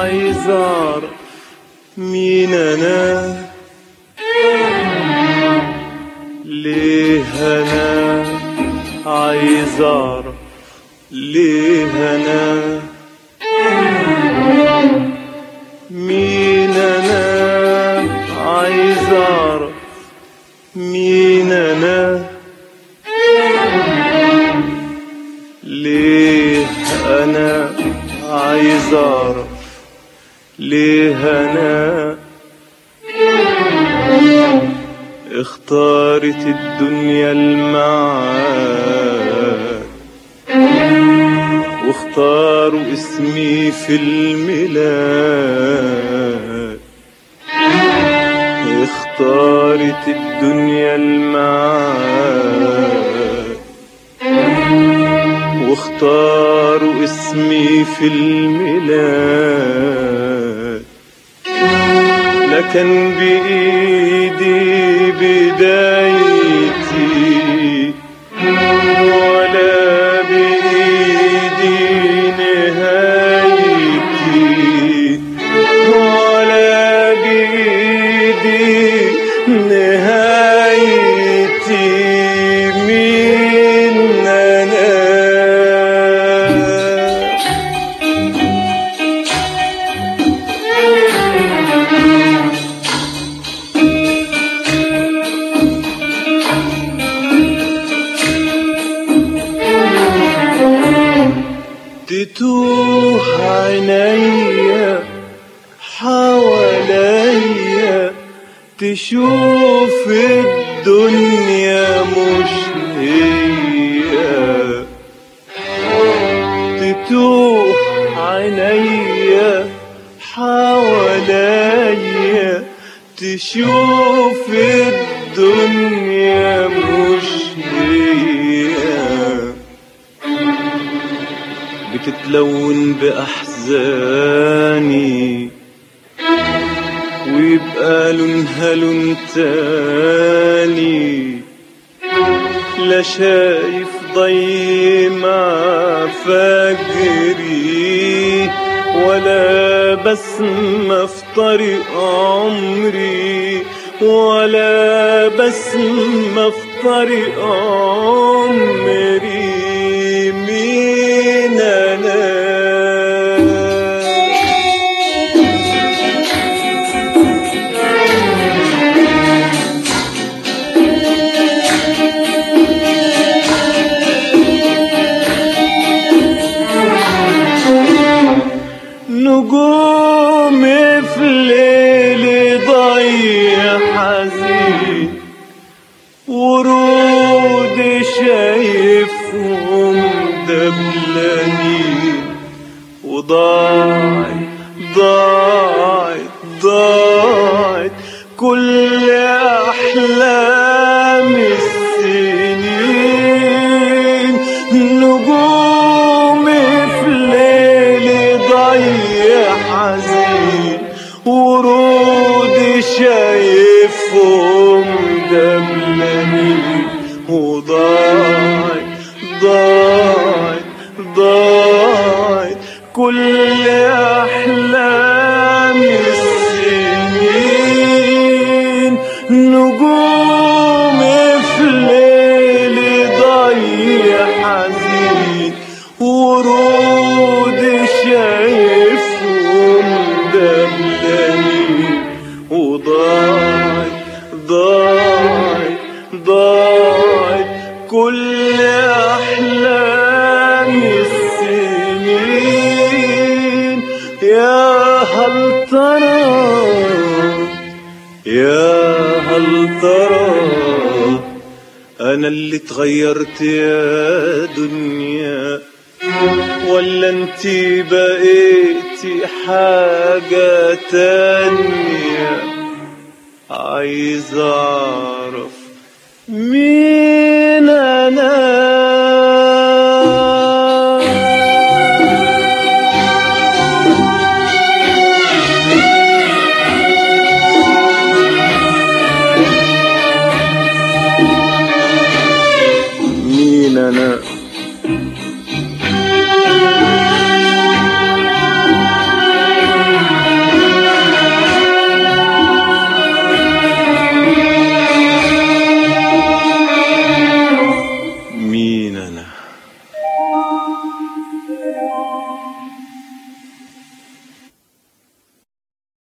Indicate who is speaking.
Speaker 1: عايز اعرف مين انا ليه انا عايز اعرف ليه انا مين انا عايز اعرف مين انا ليه انا عايز اعرف ليه انا اختارت الدنيا المعاد واختاروا اسمي في الميلاد اختارت الدنيا المعاد واختاروا اسمي في الميلاد لا كان بإيدي بدايتي ولا بإيدي نهايتي ولا بإيدي نهايتي مين أنا تتوه عينيا حواليا تشوف الدنيا مش هي تتوه عينيا حواليا تشوف الدنيا مش هي بتتلون بأحزاني ويبقى لونها لون تاني لا شايف ضي مع فجري ولا بسمة في طريق عمري ولا بسمة في طريق عمري مين أنا نجوم في ليل ضيع حزين ورود شايفهم دبلانين وضاعت ضاعت ضاعت كل أحلام السنين نجوم في ليل ضيع حزين ورود شايفهم دبلانين وضاعت ضاعت ضاعت كل أحلام السنين نجوم في ليل ضيع حزين ورود شايفهم دبلانين وضاعت ضاعت ضاعت كل أحلام السنين يا هل ترى يا هل ترى أنا اللي اتغيرت يا دنيا ولا انتي بقيتي حاجة تانية عايز أعرف مين أنا مين أنا